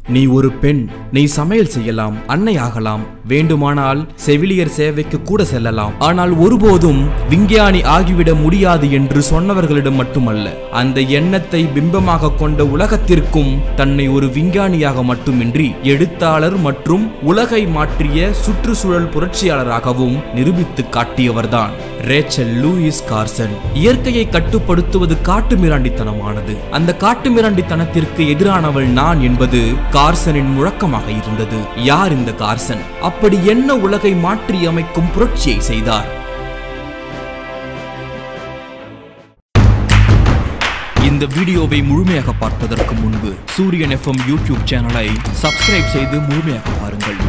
நீ ஒரு பெண் நீ சமையல் செய்யலாம் அன்னை ஆகலாம் வேண்டுமானால் செவிலியர் சேவைக்கு கூட செல்லலாம் ஆனால் ஒருபோதும் விஞ்ஞானி ஆகிவிட முடியாது என்று சொன்னவர்களிடம் மட்டுமல்ல அந்த எண்ணத்தை பிம்பமாக கொண்ட உலகத்திற்கும் தன்னை ஒரு விஞ்ஞானியாக மட்டுமின்றி எழுத்தாளர் மற்றும் உலகை மாற்றிய சுற்றுச்சூழல் புரட்சியாளராகவும் நிரூபித்து காட்டியவர்தான் ரேச்சல் லூயிஸ் கார்சன் இயற்கையை கட்டுப்படுத்துவது காட்டுமிராண்டித்தனமானது அந்த காட்டுமிராண்டித்தனத்திற்கு எதிரானவள் நான் என்பது கார்சனின் முழக்கமாக இருந்தது யார் இந்த கார்சன் அப்படி என்ன உலகை மாற்றி அமைக்கும் புரட்சியை செய்தார் இந்த வீடியோவை முழுமையாக பார்ப்பதற்கு முன்பு சூரியன் எஃப்எம் யூடியூப் சேனலை சப்ஸ்கிரைப் செய்து முழுமையாக பாருங்கள்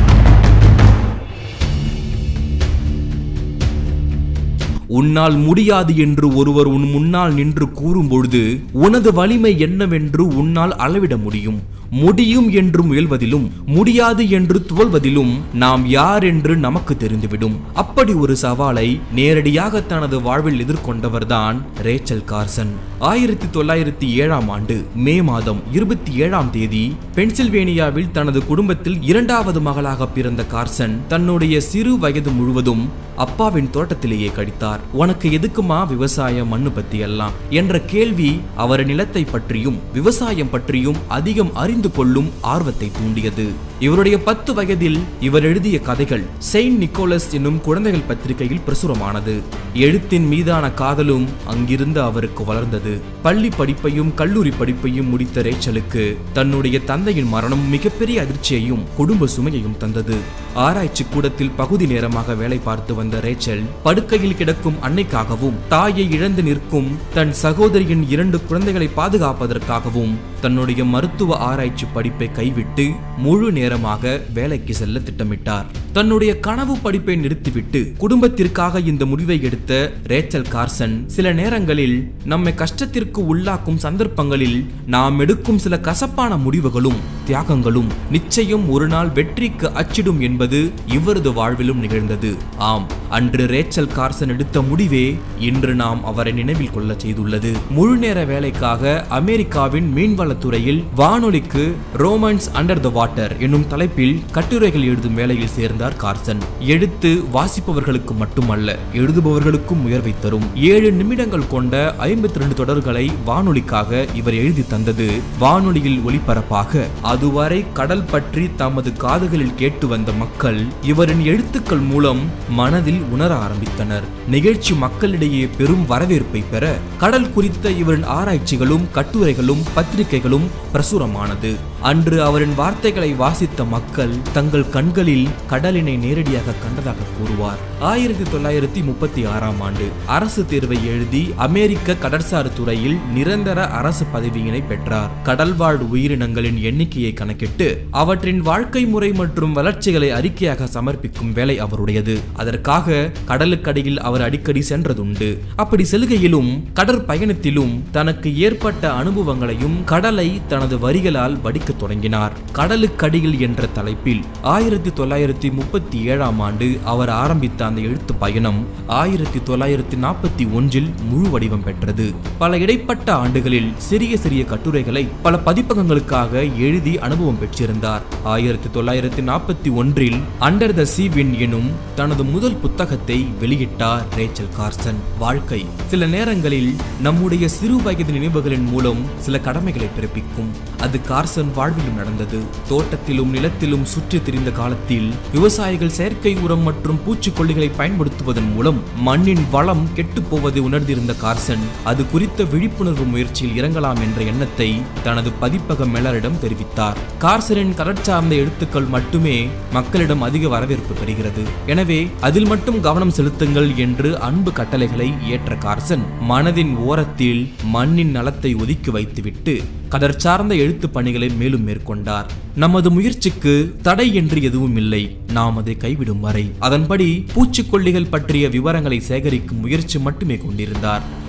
உன்னால் முடியாது என்று ஒருவர் உன் முன்னால் நின்று கூறும் பொழுது உனது வலிமை என்னவென்று உன்னால் அளவிட முடியும் முடியும் என்று முயல்வதிலும் முடியாது என்று துவல்வதிலும் நாம் யார் என்று நமக்கு தெரிந்துவிடும் அப்படி ஒரு சவாலை நேரடியாக தனது வாழ்வில் எதிர்கொண்டவர்தான் ரேச்சல் கார்சன் ஆயிரத்தி தொள்ளாயிரத்தி ஏழாம் ஆண்டு மே மாதம் இருபத்தி ஏழாம் தேதி பென்சில்வேனியாவில் தனது குடும்பத்தில் இரண்டாவது மகளாக பிறந்த கார்சன் தன்னுடைய சிறு வயது முழுவதும் அப்பாவின் தோட்டத்திலேயே கடித்தார் உனக்கு எதுக்குமா விவசாயம் மண்ணு பத்தி எல்லாம் என்ற கேள்வி அவர் நிலத்தை பற்றியும் விவசாயம் பற்றியும் அதிகம் அறிந்து கொள்ளும் ஆர்வத்தை தூண்டியது இவருடைய பத்து வயதில் இவர் எழுதிய கதைகள் செயின்ட் நிக்கோலஸ் என்னும் குழந்தைகள் பத்திரிகையில் பிரசுரமானது எழுத்தின் மீதான காதலும் அங்கிருந்து அவருக்கு வளர்ந்தது பள்ளி படிப்பையும் கல்லூரி படிப்பையும் முடித்த ரேச்சலுக்கு தன்னுடைய தந்தையின் மரணம் மிகப்பெரிய அதிர்ச்சியையும் குடும்ப சுமையையும் தந்தது ஆராய்ச்சி கூடத்தில் பகுதி நேரமாக வேலை பார்த்து வந்த ரேச்சல் படுக்கையில் கிடக்கும் அன்னைக்காகவும் தாயை இழந்து நிற்கும் தன் சகோதரியின் இரண்டு குழந்தைகளை பாதுகாப்பதற்காகவும் தன்னுடைய மருத்துவ ஆராய்ச்சி படிப்பை கைவிட்டு முழு நேரமாக வேலைக்கு செல்ல திட்டமிட்டார் தன்னுடைய கனவு படிப்பை நிறுத்திவிட்டு குடும்பத்திற்காக இந்த முடிவை எடுத்த ரேச்சல் கார்சன் சில நேரங்களில் நம்மை கஷ்டத்திற்கு உள்ளாக்கும் சந்தர்ப்பங்களில் நாம் எடுக்கும் சில கசப்பான முடிவுகளும் தியாகங்களும் நிச்சயம் ஒரு நாள் வெற்றிக்கு அச்சிடும் என்பது இவரது வாழ்விலும் நிகழ்ந்தது ஆம் அன்று ரேச்சல் கார்சன் எடுத்த முடிவே இன்று நாம் அவரை நினைவில் கொள்ள செய்துள்ளது முழு நேர வேலைக்காக அமெரிக்காவின் மீன்வளத்துறையில் வானொலிக்கு ரோமன்ஸ் அண்டர் த வாட்டர் என்னும் தலைப்பில் கட்டுரைகள் எழுதும் வேலையில் சேர்ந்தார் கார்சன் எழுத்து வாசிப்பவர்களுக்கு மட்டுமல்ல எழுதுபவர்களுக்கும் உயர்வை தரும் ஏழு நிமிடங்கள் கொண்ட ஐம்பத்தி ரெண்டு தொடர்களை வானொலிக்காக இவர் எழுதி தந்தது வானொலியில் ஒளிபரப்பாக அதுவரை கடல் பற்றி தமது காதுகளில் கேட்டு வந்த மக்கள் இவரின் எழுத்துக்கள் மூலம் மனதில் உணர ஆரம்பித்தனர் நிகழ்ச்சி மக்களிடையே பெரும் வரவேற்பை பெற கடல் குறித்த இவரின் ஆராய்ச்சிகளும் கட்டுரைகளும் பத்திரிகைகளும் பிரசுரமானது அன்று அவரின் வார்த்தைகளை வாசித்த மக்கள் தங்கள் கண்களில் கடலினை நேரடியாக கண்டதாக கூறுவார் ஆயிரத்தி தொள்ளாயிரத்தி முப்பத்தி ஆறாம் ஆண்டு அரசு தேர்வை எழுதி அமெரிக்க கடற்சார் துறையில் நிரந்தர அரசு பதவியினை பெற்றார் கடல்வாழ் உயிரினங்களின் எண்ணிக்கையை கணக்கிட்டு அவற்றின் வாழ்க்கை முறை மற்றும் வளர்ச்சிகளை அறிக்கையாக சமர்ப்பிக்கும் வேலை அவருடையது அதற்காக கடலுக்கடியில் அவர் அடிக்கடி சென்றதுண்டு அப்படி செல்கையிலும் கடற்பயணத்திலும் தனக்கு ஏற்பட்ட அனுபவங்களையும் கடலை தனது வரிகளால் வடிக்க தொடங்கினார் கடலுக்கடியில் என்ற தலைப்பில் ஆயிரத்தி தொள்ளாயிரத்தி முப்பத்தி ஏழாம் ஆண்டு அவர் ஆரம்பித்த அந்த எழுத்து பயணம் ஆயிரத்தி தொள்ளாயிரத்தி நாற்பத்தி ஒன்றில் முழு வடிவம் பெற்றது பல இடைப்பட்ட ஆண்டுகளில் சிறிய சிறிய கட்டுரைகளை பல பதிப்பகங்களுக்காக எழுதி அனுபவம் பெற்றிருந்தார் ஆயிரத்தி தொள்ளாயிரத்தி நாற்பத்தி ஒன்றில் அண்டர் த சீவின் எனும் தனது முதல் புத்தகத்தை வெளியிட்டார் ரேச்சல் கார்சன் வாழ்க்கை சில நேரங்களில் நம்முடைய சிறு வயது நினைவுகளின் மூலம் சில கடமைகளை பிறப்பிக்கும் அது கார்சன் வாழ்விலும் நடந்தது தோட்டத்திலும் நிலத்திலும் சுற்றி திரிந்த காலத்தில் விவசாயிகள் செயற்கை உரம் மற்றும் பூச்சிக்கொல்லிகளை பயன்படுத்துவதன் மூலம் மண்ணின் வளம் கெட்டுப் போவதை உணர்ந்திருந்த கார்சன் அது குறித்த விழிப்புணர்வு முயற்சியில் இறங்கலாம் என்ற எண்ணத்தை தனது பதிப்பக மேலரிடம் தெரிவித்தார் கார்சனின் கடற்சார்ந்த எழுத்துக்கள் மட்டுமே மக்களிடம் அதிக வரவேற்பு பெறுகிறது எனவே அதில் மட்டும் கவனம் செலுத்துங்கள் என்று அன்பு கட்டளைகளை ஏற்ற கார்சன் மனதின் ஓரத்தில் மண்ணின் நலத்தை ஒதுக்கி வைத்துவிட்டு கடற்சார்ந்த எழுத்து பணிகளை மேலும் மேற்கொண்டார் நமது முயற்சிக்கு தடை என்று எதுவும் இல்லை நாம் அதை கைவிடும் வரை அதன்படி பூச்சிக்கொல்லிகள் பற்றிய விவரங்களை சேகரிக்கும் முயற்சி மட்டுமே கொண்டிருந்தார்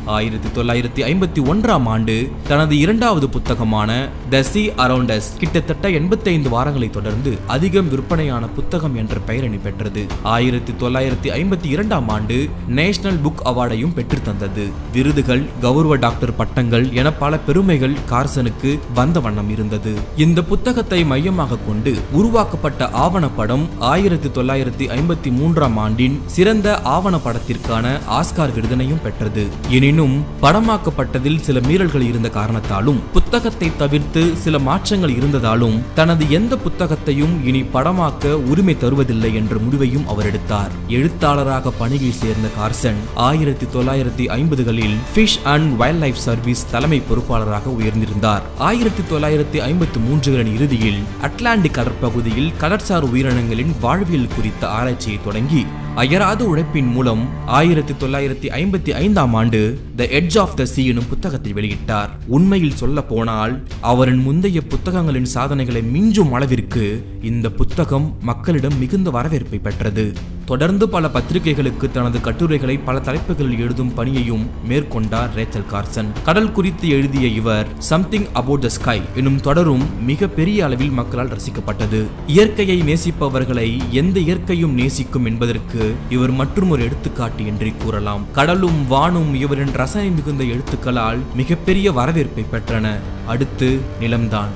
ஆயிரத்தி தொள்ளாயிரத்தி ஐம்பத்தி ஒன்றாம் ஆண்டு தனது இரண்டாவது புத்தகமான த சி அரௌண்டஸ் கிட்டத்தட்ட எண்பத்தைந்து வாரங்களை தொடர்ந்து அதிகம் விற்பனையான புத்தகம் என்ற பெயரணி பெற்றது ஆயிரத்தி தொள்ளாயிரத்தி ஐம்பத்தி இரண்டாம் ஆண்டு நேஷனல் புக் அவார்டையும் பெற்று தந்தது விருதுகள் கௌரவ டாக்டர் பட்டங்கள் என பல பெருமைகள் கார்சனுக்கு வந்த வண்ணம் இருந்தது இந்த புத்தகத்தை மையமாக கொண்டு உருவாக்கப்பட்ட ஆவணப்படம் ஆயிரத்தி தொள்ளாயிரத்தி ஐம்பத்தி மூன்றாம் ஆண்டின் சிறந்த ஆவணப்படத்திற்கான ஆஸ்கார் விருதினையும் பெற்றது எனினும் படமாக்கப்பட்டதில் சில மீறல்கள் இருந்த காரணத்தாலும் புத்தகத்தை தவிர்த்து சில மாற்றங்கள் இருந்ததாலும் தனது எந்த புத்தகத்தையும் இனி படமாக்க உரிமை தருவதில்லை என்ற முடிவையும் அவர் எடுத்தார் எழுத்தாளராக பணியில் சேர்ந்த கார்சன் ஆயிரத்தி தொள்ளாயிரத்தி ஐம்பதுகளில் fish and wildlife service தலைமை பொறுப்பாளராக உயர்ந்திருந்தார் ஆயிரத்தி தொள்ளாயிரத்தி ஐம்பத்தி மூன்றுகளின் இறுதியில் அட்லாண்டிக் கடற்பகுதியில் கடற்சார் உயிரினங்களின் வாழ்வியல் குறித்த ஆராய்ச்சியை தொடங்கி அயராத உழைப்பின் மூலம் ஆயிரத்தி தொள்ளாயிரத்தி ஐம்பத்தி ஐந்தாம் ஆண்டு the edge of the sea எனும் புத்தகத்தை வெளியிட்டார் உண்மையில் சொல்ல போனால் அவரின் முந்தைய புத்தகங்களின் சாதனைகளை மிஞ்சும் அளவிற்கு இந்த புத்தகம் மக்களிடம் மிகுந்த வரவேற்பை பெற்றது தொடர்ந்து பல பத்திரிகைகளுக்கு தனது கட்டுரைகளை பல தலைப்புகளில் எழுதும் பணியையும் மேற்கொண்டார் ரேச்சல் கார்சன் கடல் குறித்து எழுதிய இவர் சம்திங் அபவுட் த ஸ்கை எனும் தொடரும் மிக பெரிய அளவில் மக்களால் ரசிக்கப்பட்டது இயற்கையை நேசிப்பவர்களை எந்த இயற்கையும் நேசிக்கும் என்பதற்கு இவர் மற்றும் ஒரு எடுத்துக்காட்டு என்றே கூறலாம் கடலும் வானும் இவரின் ரசனை மிகுந்த எழுத்துக்களால் மிகப்பெரிய வரவேற்பை பெற்றன அடுத்து நிலம்தான்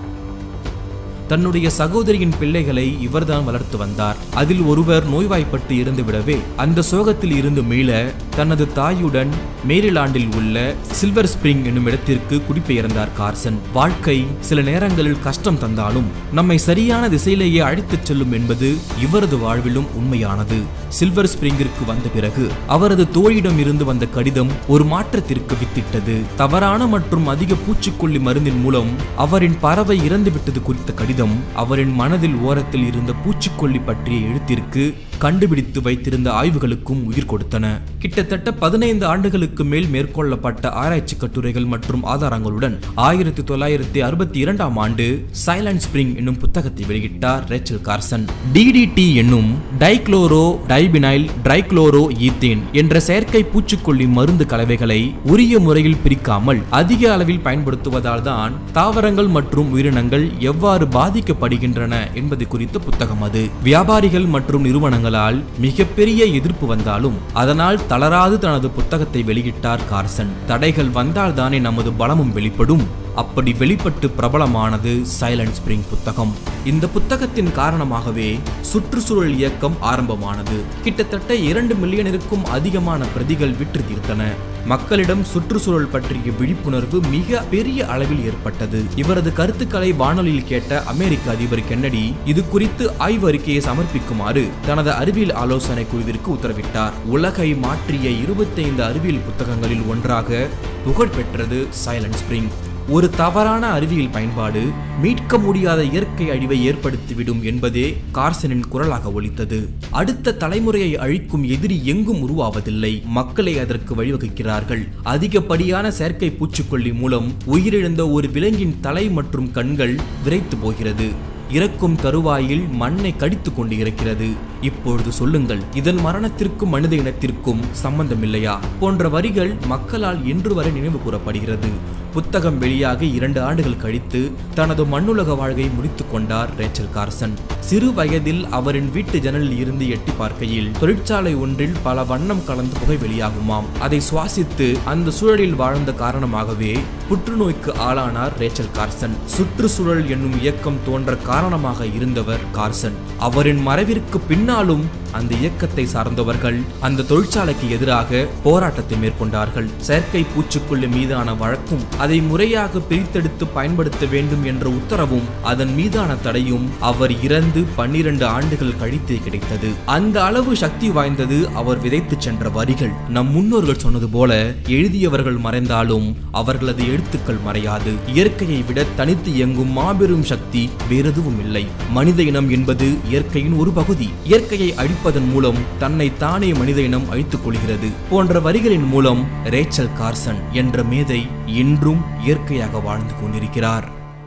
தன்னுடைய சகோதரியின் பிள்ளைகளை இவர்தான் வளர்த்து வந்தார் அதில் ஒருவர் நோய்வாய்ப்பட்டு இறந்து விடவே அந்த சோகத்தில் இருந்து மீள தனது தாயுடன் மேரிலாண்டில் உள்ள சில்வர் ஸ்பிரிங் என்னும் இடத்திற்கு குடிபெயர்ந்தார் கார்சன் வாழ்க்கை சில நேரங்களில் கஷ்டம் தந்தாலும் நம்மை சரியான திசையிலேயே அழைத்துச் செல்லும் என்பது இவரது வாழ்விலும் உண்மையானது சில்வர் ஸ்பிரிங்கிற்கு வந்த பிறகு அவரது தோழியிடம் இருந்து வந்த கடிதம் ஒரு மாற்றத்திற்கு வித்திட்டது தவறான மற்றும் அதிக பூச்சிக்கொல்லி மருந்தின் மூலம் அவரின் பறவை இறந்துவிட்டது குறித்த கடிதம் அவரின் மனதில் ஓரத்தில் இருந்த பூச்சிக்கொல்லி பற்றிய எழுத்திற்கு கண்டுபிடித்து வைத்திருந்த ஆய்வுகளுக்கும் உயிர் கொடுத்தன கிட்டத்தட்ட பதினைந்து ஆண்டுகளுக்கு மேல் மேற்கொள்ளப்பட்ட ஆராய்ச்சி கட்டுரைகள் மற்றும் ஆதாரங்களுடன் ஆயிரத்தி தொள்ளாயிரத்தி அறுபத்தி இரண்டாம் ஆண்டு சைலண்ட் ஸ்பிரிங் என்னும் புத்தகத்தை வெளியிட்டார் ரேச்சல் கார்சன் டிடிடி என்னும் டைக்ளோரோ டைபினைல் ட்ரைக்ளோரோ ஈத்தேன் என்ற செயற்கை பூச்சிக்கொல்லி மருந்து கலவைகளை உரிய முறையில் பிரிக்காமல் அதிக அளவில் பயன்படுத்துவதால் தான் தாவரங்கள் மற்றும் உயிரினங்கள் எவ்வாறு பாதிக்கப்படுகின்றன என்பது குறித்த புத்தகம் அது வியாபாரிகள் மற்றும் நிறுவனங்களால் மிகப்பெரிய எதிர்ப்பு வந்தாலும் அதனால் தளராது தனது புத்தகத்தை வெளியிட்டார் கார்சன் தடைகள் வந்தால் தானே நமது பலமும் வெளிப்படும் அப்படி வெளிப்பட்டு பிரபலமானது சைலண்ட் ஸ்பிரிங் புத்தகம் இந்த புத்தகத்தின் காரணமாகவே சுற்றுச்சூழல் இயக்கம் ஆரம்பமானது கிட்டத்தட்ட இரண்டு மில்லியனிற்கும் அதிகமான பிரதிகள் விற்று தீர்த்தன மக்களிடம் சுற்றுச்சூழல் பற்றிய விழிப்புணர்வு மிக பெரிய அளவில் ஏற்பட்டது இவரது கருத்துக்களை வானொலியில் கேட்ட அமெரிக்க அதிபர் கென்னடி இது குறித்து ஆய்வு அறிக்கையை சமர்ப்பிக்குமாறு தனது அறிவியல் ஆலோசனை குழுவிற்கு உத்தரவிட்டார் உலகை மாற்றிய இருபத்தைந்து அறிவியல் புத்தகங்களில் ஒன்றாக புகழ்பெற்றது சைலண்ட் ஸ்பிரிங் ஒரு தவறான அறிவியல் பயன்பாடு மீட்க முடியாத இயற்கை அழிவை ஏற்படுத்திவிடும் என்பதே கார்சனின் குரலாக ஒலித்தது அடுத்த தலைமுறையை அழிக்கும் எதிரி எங்கும் உருவாவதில்லை மக்களை அதற்கு வழிவகுக்கிறார்கள் அதிகப்படியான செயற்கை பூச்சிக்கொல்லி மூலம் உயிரிழந்த ஒரு விலங்கின் தலை மற்றும் கண்கள் விரைத்து போகிறது இறக்கும் தருவாயில் மண்ணை கடித்து கொண்டு இருக்கிறது இப்பொழுது சொல்லுங்கள் இதன் மரணத்திற்கும் மனித இனத்திற்கும் சம்பந்தமில்லையா போன்ற வரிகள் மக்களால் இன்று வரை நினைவு கூறப்படுகிறது புத்தகம் வெளியாகி இரண்டு ஆண்டுகள் கழித்து தனது மண்ணுலக வாழ்வை முடித்துக் கொண்டார் ரேச்சல் கார்சன் சிறு வயதில் அவரின் வீட்டு ஜன்னலில் இருந்து எட்டி பார்க்கையில் தொழிற்சாலை ஒன்றில் பல வண்ணம் கலந்த புகை வெளியாகுமாம் அதை சுவாசித்து அந்த சூழலில் வாழ்ந்த காரணமாகவே புற்றுநோய்க்கு ஆளானார் ரேச்சல் கார்சன் சுற்றுச்சூழல் என்னும் இயக்கம் தோன்ற காரணமாக இருந்தவர் கார்சன் அவரின் மறைவிற்கு பின்னாலும் அந்த இயக்கத்தை சார்ந்தவர்கள் அந்த தொழிற்சாலைக்கு எதிராக போராட்டத்தை மேற்கொண்டார்கள் செயற்கை பூச்சிக்கொல்லி மீதான வழக்கும் அதை முறையாக பிரித்தெடுத்து பயன்படுத்த வேண்டும் என்ற உத்தரவும் அதன் மீதான தடையும் அவர் இறந்து பன்னிரண்டு ஆண்டுகள் கழித்து கிடைத்தது அந்த அளவு சக்தி வாய்ந்தது அவர் விதைத்து சென்ற வரிகள் நம் முன்னோர்கள் சொன்னது போல எழுதியவர்கள் மறைந்தாலும் அவர்களது எழுத்துக்கள் மறையாது இயற்கையை விட தனித்து இயங்கும் மாபெரும் சக்தி வேறெதுவும் இல்லை மனித இனம் என்பது இயற்கையின் ஒரு பகுதி இயற்கையை அழிப்பதன் மூலம் தன்னை தானே மனித இனம் அழித்துக் கொள்கிறது போன்ற வரிகளின் மூலம் ரேச்சல் கார்சன் என்ற மேதை இன்றும் இயற்கையாக வாழ்ந்து கொண்டிருக்கிறார்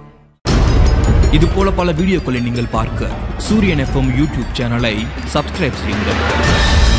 இது போல பல வீடியோக்களை நீங்கள் பார்க்க சூரியன் எஃப்எம் யூடியூப் சேனலை சப்ஸ்கிரைப் செய்யுங்கள்